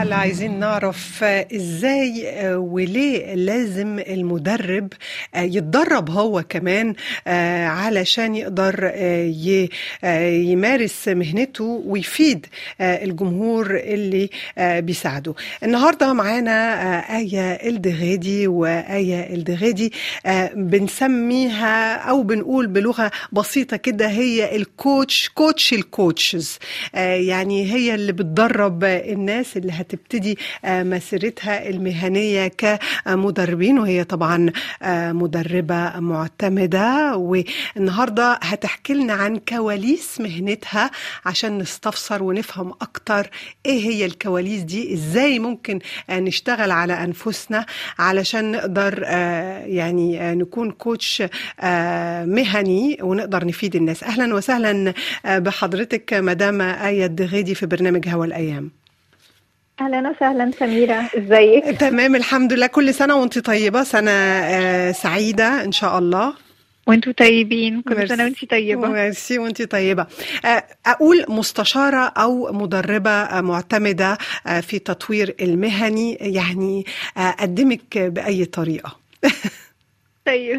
اللي عايزين نعرف ازاي وليه لازم المدرب يتدرب هو كمان علشان يقدر يمارس مهنته ويفيد الجمهور اللي بيساعده النهارده معانا آية الدغادي وآية الدغادي بنسميها أو بنقول بلغة بسيطة كده هي الكوتش كوتش الكوتشز يعني هي اللي بتدرب الناس اللي هتبتدي مسيرتها المهنية كمدربين وهي طبعا مدربة معتمدة والنهاردة هتحكي لنا عن كواليس مهنتها عشان نستفسر ونفهم أكتر إيه هي الكواليس دي إزاي ممكن نشتغل على أنفسنا علشان نقدر يعني نكون كوتش مهني ونقدر نفيد الناس أهلا وسهلا بحضرتك مدام آية الدغيدي في برنامج هوا الأيام اهلا وسهلا سميره ازيك تمام الحمد لله كل سنه وانت طيبه سنه آه سعيده ان شاء الله وانتوا طيبين كل سنه وانت طيبه ميرسي وانت طيبه اقول مستشاره او مدربه معتمده في تطوير المهني يعني اقدمك باي طريقه طيب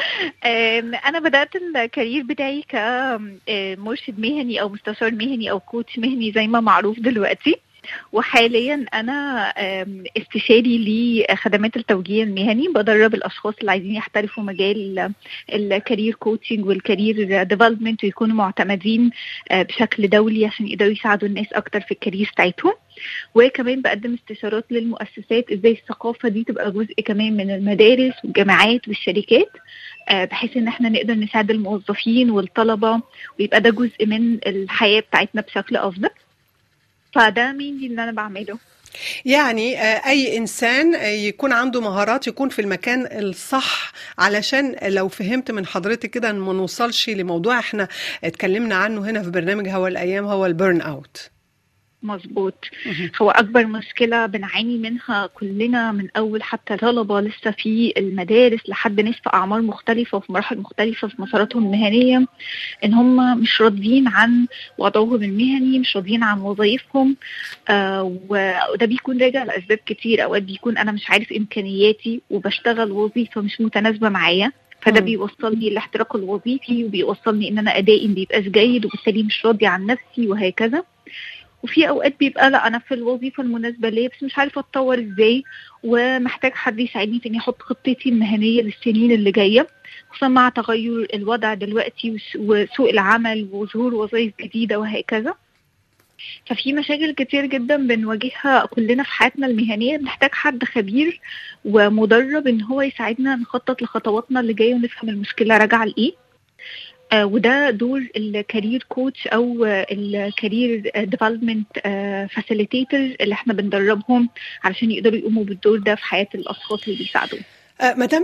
انا بدات الكارير بتاعي كمرشد مهني او مستشار مهني او كوتش مهني زي ما معروف دلوقتي وحاليا انا استشاري لخدمات التوجيه المهني بدرب الاشخاص اللي عايزين يحترفوا مجال الكارير كوتشنج والكارير ديفلوبمنت ويكونوا معتمدين بشكل دولي عشان يقدروا يساعدوا الناس اكتر في الكارير بتاعتهم وكمان بقدم استشارات للمؤسسات ازاي الثقافه دي تبقى جزء كمان من المدارس والجامعات والشركات بحيث ان احنا نقدر نساعد الموظفين والطلبه ويبقى ده جزء من الحياه بتاعتنا بشكل افضل فده مين دي اللي انا بعمله يعني اي انسان يكون عنده مهارات يكون في المكان الصح علشان لو فهمت من حضرتك كده ما نوصلش لموضوع احنا اتكلمنا عنه هنا في برنامج هوا الايام هو البيرن اوت مظبوط هو اكبر مشكله بنعاني منها كلنا من اول حتى طلبه لسه في المدارس لحد ناس في اعمار مختلفه وفي مراحل مختلفه في مساراتهم المهنيه ان هم مش راضيين عن وضعهم المهني مش راضيين عن وظائفهم آه وده بيكون راجع لاسباب كتير اوقات بيكون انا مش عارف امكانياتي وبشتغل وظيفه مش متناسبه معايا فده بيوصلني الاحتراق الوظيفي وبيوصلني ان انا ادائي مبيبقاش جيد وبالتالي مش راضي عن نفسي وهكذا وفي اوقات بيبقى لا انا في الوظيفه المناسبه ليا بس مش عارفه اتطور ازاي ومحتاج حد يساعدني في اني احط خطتي المهنيه للسنين اللي جايه خصوصا مع تغير الوضع دلوقتي وسوق العمل وظهور وظائف جديده وهكذا ففي مشاكل كتير جدا بنواجهها كلنا في حياتنا المهنيه بنحتاج حد خبير ومدرب ان هو يساعدنا نخطط لخطواتنا اللي جايه ونفهم المشكله راجعه لايه آه وده دور الكارير كوتش او الكارير ديفلوبمنت فاسيليتيتور اللي احنا بندربهم علشان يقدروا يقوموا بالدور ده في حياه الاشخاص اللي بيساعدوهم مدام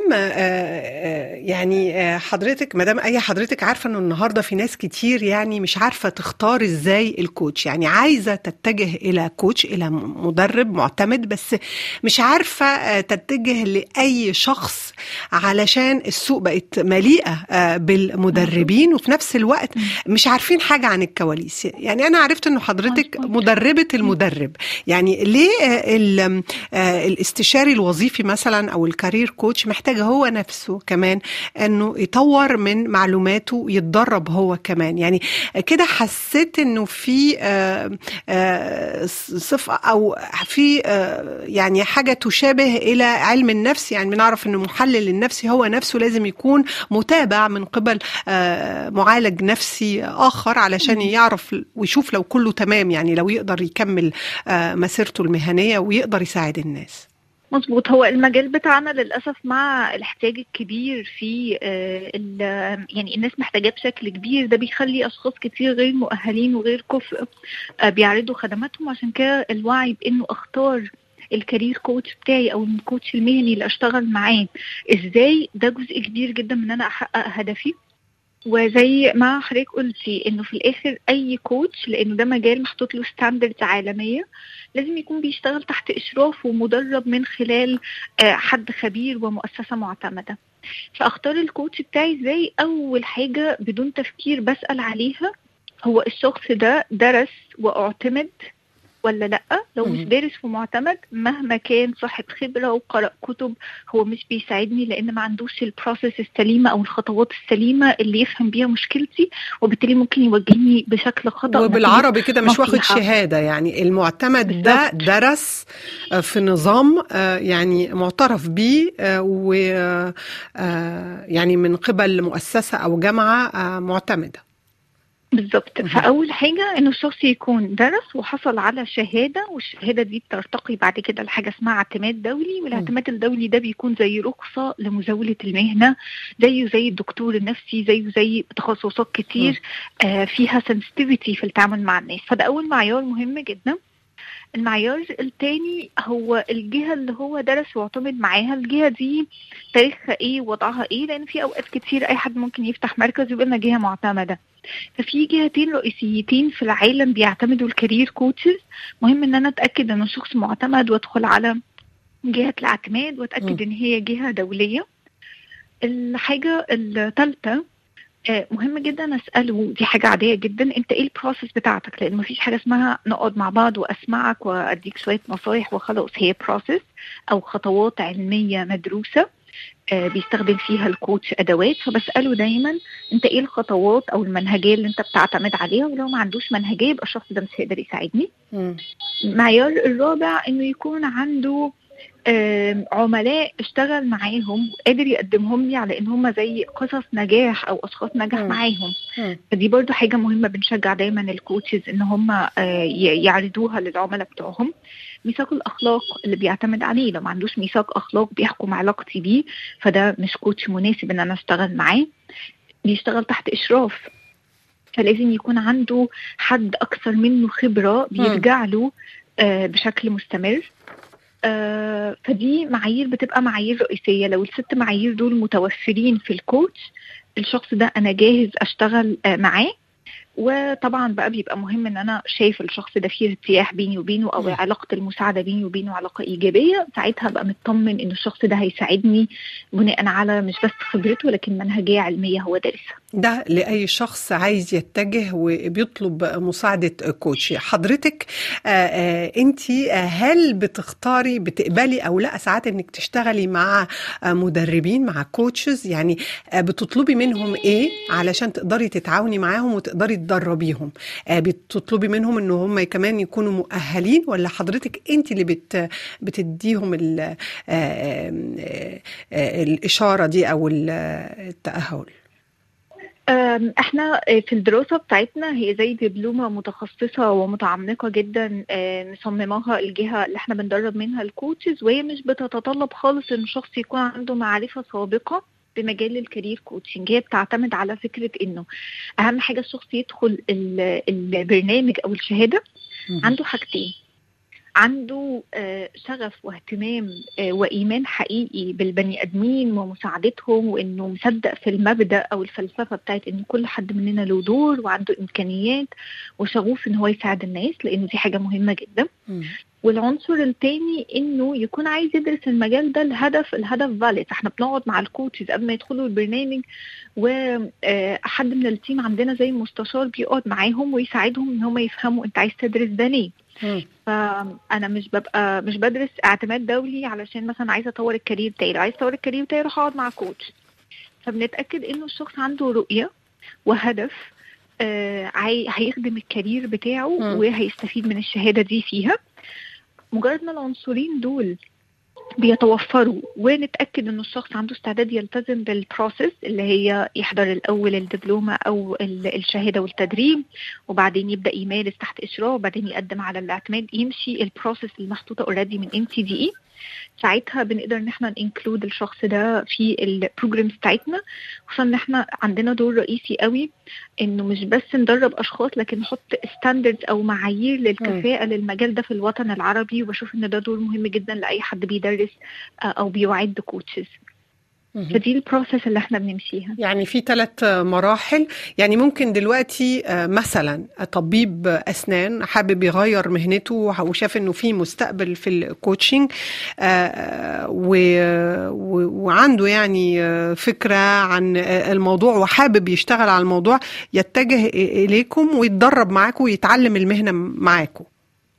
يعني حضرتك مدام اي حضرتك عارفه انه النهارده في ناس كتير يعني مش عارفه تختار ازاي الكوتش يعني عايزه تتجه الى كوتش الى مدرب معتمد بس مش عارفه تتجه لاي شخص علشان السوق بقت مليئه بالمدربين وفي نفس الوقت مش عارفين حاجه عن الكواليس يعني انا عرفت انه حضرتك مدربه المدرب يعني ليه الاستشاري الوظيفي مثلا او الكارير كوتش محتاج هو نفسه كمان انه يطور من معلوماته ويتدرب هو كمان يعني كده حسيت انه في صفه او في يعني حاجه تشابه الى علم النفس يعني بنعرف انه المحلل النفسي هو نفسه لازم يكون متابع من قبل معالج نفسي اخر علشان يعرف ويشوف لو كله تمام يعني لو يقدر يكمل مسيرته المهنيه ويقدر يساعد الناس مظبوط هو المجال بتاعنا للاسف مع الاحتياج الكبير في يعني الناس محتاجاه بشكل كبير ده بيخلي اشخاص كتير غير مؤهلين وغير كفء بيعرضوا خدماتهم عشان كده الوعي بانه اختار الكارير كوتش بتاعي او الكوتش المهني اللي اشتغل معاه ازاي ده جزء كبير جدا من ان انا احقق هدفي وزي ما حضرتك قلتي انه في الاخر اي كوتش لانه ده مجال محطوط له ستاندردز عالميه لازم يكون بيشتغل تحت اشراف ومدرب من خلال حد خبير ومؤسسه معتمده فاختار الكوتش بتاعي ازاي اول حاجه بدون تفكير بسال عليها هو الشخص ده درس واعتمد ولا لا لو مش مم. دارس ومعتمد مهما كان صاحب خبره وقرأ كتب هو مش بيساعدني لان ما عندوش البروسيس السليمه او الخطوات السليمه اللي يفهم بيها مشكلتي وبالتالي ممكن يوجهني بشكل خطا وبالعربي كده مش واخد نصيحة. شهادة يعني المعتمد ده بالظبط. درس آه، في نظام آه، يعني معترف بيه آه، و آه، يعني من قبل مؤسسة أو جامعة آه، معتمدة بالظبط مهم. فاول حاجه انه الشخص يكون درس وحصل على شهاده والشهاده دي بترتقي بعد كده لحاجه اسمها اعتماد دولي والاعتماد الدولي ده بيكون زي رخصه لمزاوله المهنه زيه زي الدكتور النفسي زيه زي تخصصات كتير آه فيها سنسيتيفيتي في التعامل مع الناس فده اول معيار مهم جدا المعيار التاني هو الجهة اللي هو درس واعتمد معاها الجهة دي تاريخها ايه وضعها ايه لان في اوقات كتير اي حد ممكن يفتح مركز ويبقى لنا جهة معتمدة ففي جهتين رئيسيتين في العالم بيعتمدوا الكارير كوتشز مهم ان انا اتاكد ان الشخص معتمد وادخل على جهة الاعتماد واتاكد ان هي جهة دولية الحاجة الثالثة آه، مهم جدا اساله دي حاجه عاديه جدا انت ايه البروسيس بتاعتك لان مفيش حاجه اسمها نقعد مع بعض واسمعك واديك شويه نصايح وخلاص هي بروسيس او خطوات علميه مدروسه آه، بيستخدم فيها الكوتش ادوات فبساله دايما انت ايه الخطوات او المنهجيه اللي انت بتعتمد عليها ولو ما عندوش منهجيه يبقى الشخص ده مش هيقدر يساعدني مم. المعيار الرابع انه يكون عنده آم، عملاء اشتغل معاهم قادر يقدمهم لي على ان هم زي قصص نجاح او اشخاص نجح مم. معاهم مم. فدي برضو حاجة مهمة بنشجع دايما الكوتشز ان هم آه، ي- يعرضوها للعملاء بتوعهم ميثاق الاخلاق اللي بيعتمد عليه لو ما عندوش ميثاق اخلاق بيحكم علاقتي بيه فده مش كوتش مناسب ان انا اشتغل معاه بيشتغل تحت اشراف فلازم يكون عنده حد اكثر منه خبرة بيرجع له آه، بشكل مستمر آه، فدي معايير بتبقى معايير رئيسية لو الست معايير دول متوفرين في الكوتش الشخص ده انا جاهز اشتغل آه، معاه وطبعا بقى بيبقى مهم ان انا شايف الشخص ده فيه ارتياح بيني وبينه او مم. علاقه المساعده بيني وبينه علاقه ايجابيه ساعتها بقى مطمن ان الشخص ده هيساعدني بناء على مش بس خبرته لكن منهجيه علميه هو دارسها ده لأي شخص عايز يتجه وبيطلب مساعدة كوتش حضرتك انت هل بتختاري بتقبلي او لا ساعات انك تشتغلي مع آه، مدربين مع كوتشز يعني آه، بتطلبي منهم ايه علشان تقدري تتعاوني معاهم وتقدري تدربيهم آه، بتطلبي منهم ان هم كمان يكونوا مؤهلين ولا حضرتك انت اللي بت بتديهم ال- آه، آه، آه، الإشارة دي او ال- التأهل أم، احنا آه، في الدراسة بتاعتنا هي زي دبلومة متخصصة ومتعمقة جدا آه، مصمماها الجهة اللي احنا بندرب منها الكوتشز وهي مش بتتطلب خالص ان الشخص يكون عنده معرفة سابقة بمجال الكارير كوتشنج هي بتعتمد على فكرة انه اهم حاجة الشخص يدخل ال- البرنامج او الشهادة عنده حاجتين عنده آه، شغف واهتمام آه، وايمان حقيقي بالبني ادمين ومساعدتهم وانه مصدق في المبدا او الفلسفه بتاعت ان كل حد مننا له دور وعنده امكانيات وشغوف ان هو يساعد الناس لان دي حاجه مهمه جدا مم. والعنصر التاني انه يكون عايز يدرس المجال ده الهدف الهدف فاليد احنا بنقعد مع الكوتشز قبل ما يدخلوا البرنامج وحد من التيم عندنا زي مستشار بيقعد معاهم ويساعدهم ان هم يفهموا انت عايز تدرس ده ليه مم. فانا مش ببقى مش بدرس اعتماد دولي علشان مثلا عايزه اطور الكارير بتاعي لو عايزه اطور الكارير بتاعي اروح اقعد مع كوتش فبنتاكد انه الشخص عنده رؤيه وهدف آه عاي- هيخدم الكارير بتاعه مم. وهيستفيد من الشهاده دي فيها مجرد ما العنصرين دول بيتوفروا ونتاكد ان الشخص عنده استعداد يلتزم بالبروسيس اللي هي يحضر الاول الدبلومه او ال- الشهاده والتدريب وبعدين يبدا يمارس تحت اشراف وبعدين يقدم على الاعتماد يمشي البروسيس المحطوطه اوريدي من ام تي دي اي ساعتها بنقدر ان احنا انكلود الشخص ده في البروجرامز بتاعتنا خصوصا ان احنا عندنا دور رئيسي قوي انه مش بس ندرب اشخاص لكن نحط ستاندردز او معايير للكفاءه للمجال ده في الوطن العربي وبشوف ان ده دور مهم جدا لاي حد بيدرس آه، او بيعد كوتشز مم. فدي البروسيس اللي احنا بنمشيها يعني في ثلاث مراحل يعني ممكن دلوقتي آه، مثلا طبيب اسنان حابب يغير مهنته وشاف انه في مستقبل في الكوتشنج آه، و- و- وعنده يعني آه، فكره عن آه، الموضوع وحابب يشتغل على الموضوع يتجه اليكم ويتدرب معاكم ويتعلم المهنه معاكم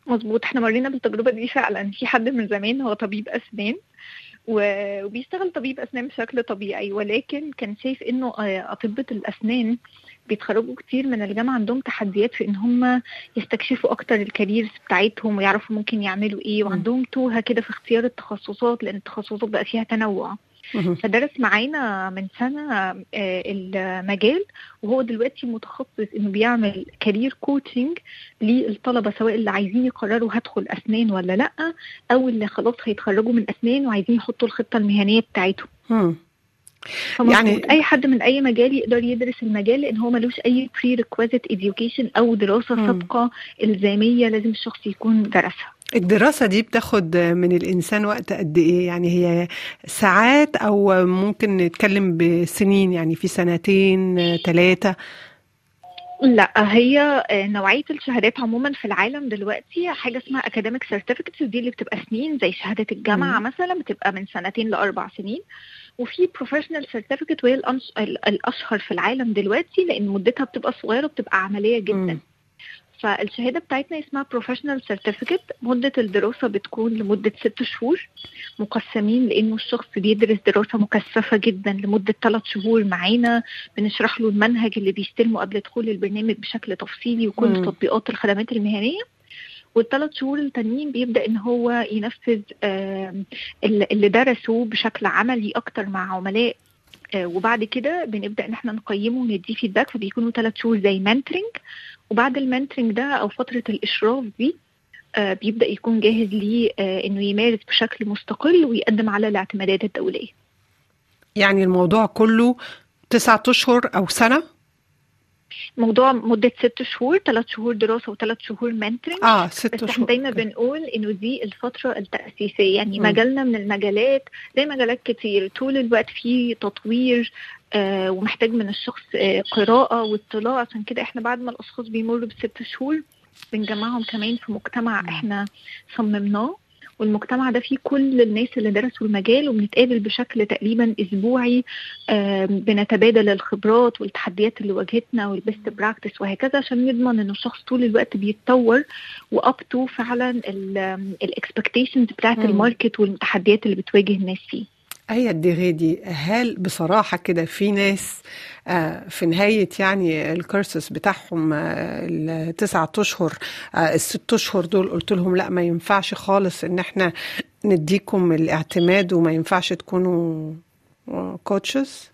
مظبوط احنا مرينا بالتجربه دي فعلا في حد من زمان هو طبيب اسنان و- وبيشتغل طبيب اسنان بشكل طبيعي ولكن كان شايف انه آه، اطباء الاسنان بيتخرجوا كتير من الجامعه عندهم تحديات في ان هم يستكشفوا اكتر الكاريرز بتاعتهم ويعرفوا ممكن يعملوا ايه مم. وعندهم توهه كده في اختيار التخصصات لان التخصصات بقى فيها تنوع مهم. فدرس معانا من سنة آه، المجال وهو دلوقتي متخصص انه بيعمل كارير كوتشنج للطلبة سواء اللي عايزين يقرروا هدخل اسنان ولا لا او اللي خلاص هيتخرجوا من اسنان وعايزين يحطوا الخطة المهنية بتاعتهم مم. فمظبوط يعني- اي حد من اي مجال يقدر يدرس المجال لان هو ملوش اي prerequisite education او دراسة مم. سابقة الزامية لازم الشخص يكون درسها الدراسة دي بتاخد من الإنسان وقت قد إيه؟ يعني هي ساعات أو ممكن نتكلم بسنين يعني في سنتين ثلاثة لا هي آه، نوعية الشهادات عموما في العالم دلوقتي حاجة اسمها academic certificates دي اللي بتبقى سنين زي شهادة الجامعة مم. مثلا بتبقى من سنتين لأربع سنين وفي professional certificate وهي الأنش- ال- الأشهر في العالم دلوقتي لأن مدتها بتبقى صغيرة وبتبقى عملية جدا مم. فالشهادة بتاعتنا اسمها professional certificate مدة الدراسة بتكون لمدة ست شهور مقسمين لأنه الشخص بيدرس دراسة مكثفة جدا لمدة ثلاث شهور معانا بنشرح له المنهج اللي بيستلمه قبل دخول البرنامج بشكل تفصيلي وكل مم. تطبيقات الخدمات المهنية والثلاث شهور التانيين بيبدأ إن هو ينفذ آم، اللي اللي درسه بشكل عملي أكتر مع عملاء آه، وبعد كده بنبدا ان احنا نقيمه ونديه فيدباك فبيكونوا ثلاث شهور زي منترنج وبعد المنترنج ده او فتره الاشراف دي آه، بيبدا يكون جاهز ليه آه، انه يمارس بشكل مستقل ويقدم على الاعتمادات الدوليه يعني الموضوع كله تسعة أشهر أو سنة موضوع مده ست شهور ثلاث شهور دراسه وثلاث شهور منترنج آه ست بس أشهر احنا دايما أوكي. بنقول انه دي الفتره التاسيسيه يعني مم. مجالنا من المجالات زي مجالات كتير طول الوقت فيه تطوير آه ومحتاج من الشخص آه قراءه واطلاع عشان كده احنا بعد ما الاشخاص بيمروا بست شهور بنجمعهم كمان في مجتمع مم. احنا صممناه والمجتمع ده فيه كل الناس اللي درسوا المجال وبنتقابل بشكل تقريبا اسبوعي آم، بنتبادل الخبرات والتحديات اللي واجهتنا والبيست براكتس وهكذا عشان نضمن انه الشخص طول الوقت بيتطور واب تو فعلا الاكسبكتيشنز بتاعت مم. الماركت والتحديات اللي بتواجه الناس فيه أي الدغيدي هل بصراحة كده في ناس آه، في نهاية يعني الكورسس بتاعهم آه، التسعة أشهر آه، الست أشهر دول قلت لهم لا ما ينفعش خالص إن احنا نديكم الاعتماد وما ينفعش تكونوا كوتشز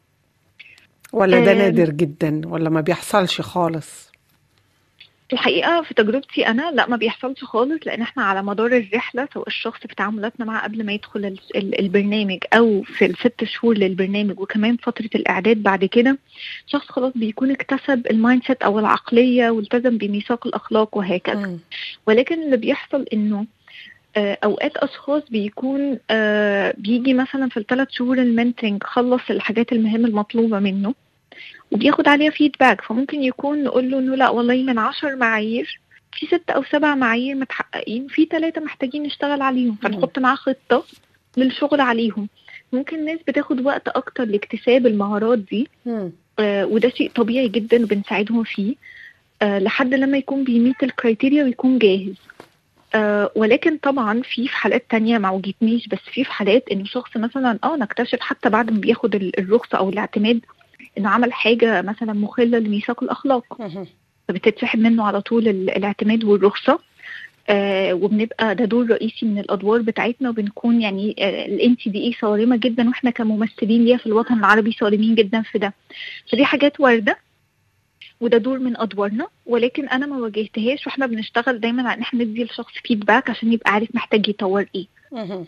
ولا ده آم. نادر جدا ولا ما بيحصلش خالص الحقيقة في تجربتي أنا لا ما بيحصلش خالص لأن احنا على مدار الرحلة سواء الشخص في تعاملاتنا معاه قبل ما يدخل ال- ال- البرنامج أو في الست شهور للبرنامج وكمان فترة الإعداد بعد كده شخص خلاص بيكون اكتسب المايند سيت أو العقلية والتزم بميثاق الأخلاق وهكذا مم. ولكن اللي بيحصل إنه آه، اوقات اشخاص بيكون آه، بيجي مثلا في الثلاث شهور المنترنج خلص الحاجات المهمه المطلوبه منه وبياخد عليها فيدباك فممكن يكون نقول له انه لا والله من عشر معايير في ست او سبع معايير متحققين في ثلاثه محتاجين نشتغل عليهم فنحط معاه خطه للشغل عليهم ممكن ناس بتاخد وقت اكتر لاكتساب المهارات دي مم. آه، وده شيء طبيعي جدا وبنساعدهم فيه آه، لحد لما يكون بيميت الكرايتيريا ويكون جاهز آه، ولكن طبعا في في حالات تانية ما وجدنيش بس في في حالات انه شخص مثلا اه نكتشف حتى بعد ما بياخد ال- الرخصة او الاعتماد انه عمل حاجة مثلا مخلة لميثاق الاخلاق مم. فبتتسحب منه على طول ال- الاعتماد والرخصة آه وبنبقى ده دور رئيسي من الادوار بتاعتنا وبنكون يعني الان تي دي اي صارمه جدا واحنا كممثلين ليها في الوطن العربي صارمين جدا في ده فدي حاجات وارده وده دور من ادوارنا ولكن انا ما واجهتهاش واحنا بنشتغل دايما على ان احنا ندي للشخص فيدباك عشان يبقى عارف محتاج يطور ايه مهم.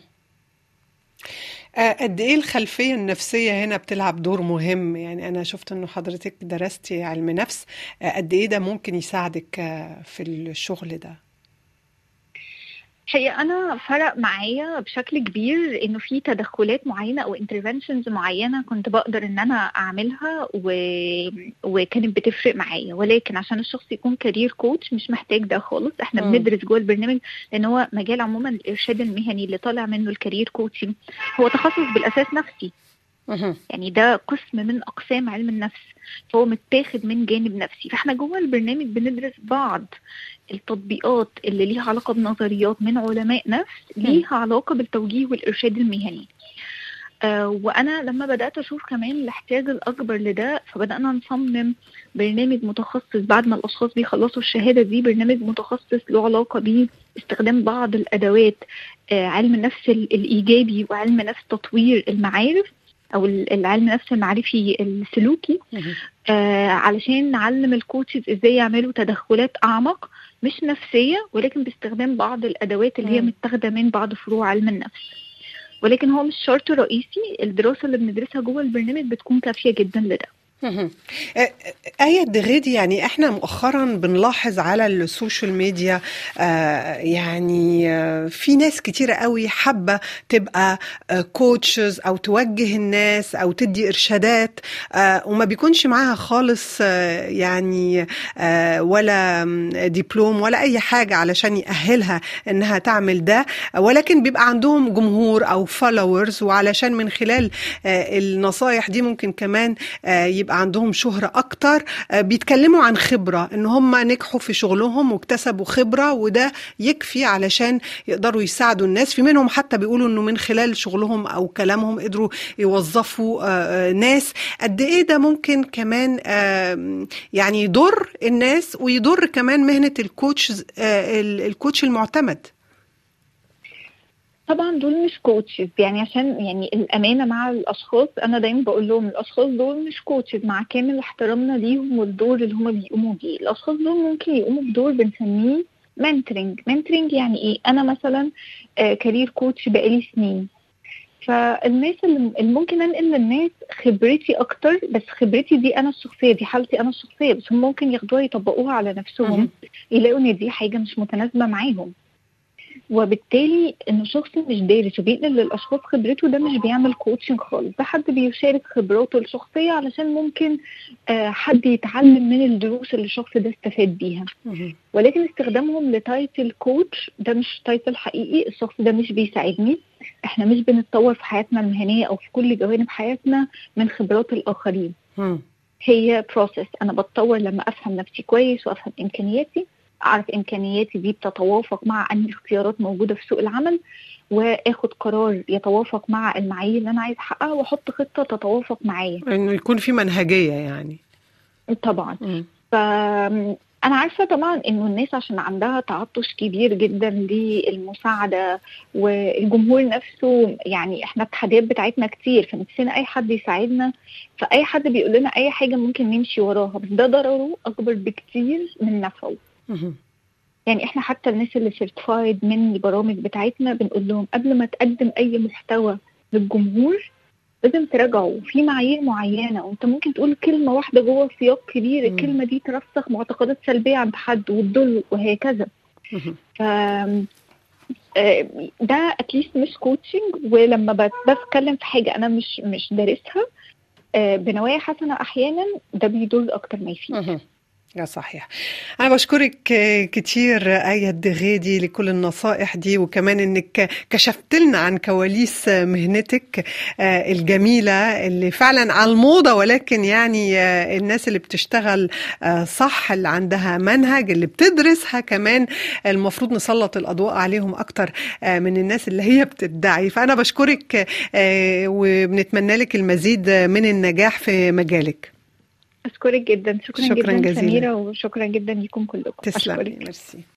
آه، قد ايه الخلفية النفسية هنا بتلعب دور مهم يعني انا شفت انه حضرتك درستي علم نفس آه، قد ايه ده ممكن يساعدك آه، في الشغل ده الحقيقة أنا فرق معايا بشكل كبير إنه في تدخلات معينة أو interventions معينة كنت بقدر إن أنا أعملها و... وكانت بتفرق معايا ولكن عشان الشخص يكون كارير كوتش مش محتاج ده خالص إحنا مم. بندرس جوه البرنامج لأن هو مجال عموما الإرشاد المهني اللي طالع منه الكارير كوتشنج هو تخصص بالأساس نفسي مهم. يعني ده قسم من اقسام علم النفس فهو متاخد من جانب نفسي فاحنا جوه البرنامج بندرس بعض التطبيقات اللي ليها علاقه بنظريات من علماء نفس ليها علاقه بالتوجيه والارشاد المهني آه وانا لما بدات اشوف كمان الاحتياج الاكبر لده فبدانا نصمم برنامج متخصص بعد ما الاشخاص بيخلصوا الشهاده دي برنامج متخصص له علاقه باستخدام بعض الادوات آه علم النفس ال- الايجابي وعلم نفس تطوير المعارف او ال- العلم النفس المعرفي السلوكي مهم. آه علشان نعلم الكوتشز ازاي يعملوا تدخلات اعمق مش نفسيه ولكن باستخدام بعض الادوات اللي هي مم. متاخده من بعض فروع علم النفس ولكن هو مش شرط رئيسي الدراسه اللي بندرسها جوه البرنامج بتكون كافيه جدا لده مهم. آه، آه، آية دغيدي يعني احنا مؤخرا بنلاحظ على السوشيال ميديا آه، يعني آه، في ناس كتيرة قوي حابة تبقى كوتشز او توجه الناس او تدي ارشادات آه، وما بيكونش معاها خالص آه، يعني آه، ولا دبلوم ولا اي حاجة علشان يأهلها انها تعمل ده ولكن بيبقى عندهم جمهور او فولورز وعلشان من خلال آه، النصايح دي ممكن كمان آه، يبقى عندهم شهرة أكتر آه، بيتكلموا عن خبرة إن هم نجحوا في شغلهم واكتسبوا خبرة وده يكفي علشان يقدروا يساعدوا الناس في منهم حتى بيقولوا إنه من خلال شغلهم أو كلامهم قدروا يوظفوا آه، آه، ناس قد إيه ده ممكن كمان آه، يعني يضر الناس ويضر كمان مهنة الكوتش الكوتش المعتمد طبعا دول مش كوتشز يعني عشان يعني الامانه مع الاشخاص انا دايما بقول لهم الاشخاص دول مش كوتشز مع كامل احترامنا ليهم والدور اللي هم بيقوموا بيه الاشخاص دول ممكن يقوموا بدور بنسميه منتورنج منتورنج يعني ايه انا مثلا كارير كوتش بقالي سنين فالناس اللي اللي ممكن انقل للناس خبرتي اكتر بس خبرتي دي انا الشخصيه دي حالتي انا الشخصيه بس هم ممكن ياخدوها يطبقوها على نفسهم مهم. يلاقوا ان دي حاجه مش متناسبه معاهم وبالتالي انه شخص مش دارس وبينقل للاشخاص خبرته ده مش بيعمل كوتشنج خالص ده حد بيشارك خبراته الشخصيه علشان ممكن آه، حد يتعلم من الدروس اللي الشخص ده استفاد بيها مهم. ولكن استخدامهم لتايتل كوتش ده مش تايتل حقيقي الشخص ده مش بيساعدني احنا مش بنتطور في حياتنا المهنيه او في كل جوانب حياتنا من خبرات الاخرين مم. هي بروسيس انا بتطور لما افهم نفسي كويس وافهم امكانياتي اعرف امكانياتي دي بتتوافق مع انهي اختيارات موجوده في سوق العمل واخد قرار يتوافق مع المعايير اللي انا عايز احققها واحط خطه تتوافق معايا إنه يكون في منهجية يعني طبعا مم. ف انا عارفه طبعا انه الناس عشان عندها تعطش كبير جدا للمساعده والجمهور نفسه يعني احنا التحديات بتاعتنا كتير فنفسنا اي حد يساعدنا فاي حد بيقول لنا اي حاجه ممكن نمشي وراها بس ده ضرره اكبر بكتير من نفعه مهم. يعني احنا حتى الناس اللي سيرتيفايد من البرامج بتاعتنا بنقول لهم قبل ما تقدم اي محتوى للجمهور لازم تراجعوا في معايير معينه وانت ممكن تقول كلمه واحده جوه سياق كبير مم. الكلمه دي ترسخ معتقدات سلبيه عند حد وتدل وهكذا مهم. ف آه، ده اتليست مش كوتشنج ولما بت- بتكلم في حاجه انا مش مش دارسها آه، بنوايا حسنه احيانا ده بيدل اكتر ما يفيد مهم. لا صحيح أنا بشكرك آه، كتير آية الدغيدي لكل النصائح دي وكمان إنك كشفت لنا عن كواليس آه، مهنتك آه، الجميلة اللي فعلا على الموضة ولكن يعني آه، الناس اللي بتشتغل آه، صح اللي عندها منهج اللي بتدرسها كمان المفروض نسلط الأضواء عليهم أكتر آه، من الناس اللي هي بتدعي فأنا بشكرك آه، وبنتمنى لك المزيد من النجاح في مجالك اشكرك جدا شكرا, شكراً جدا جزيلاً. سميره وشكرا جدا لكم كلكم تسلمي أشكرك. ميرسي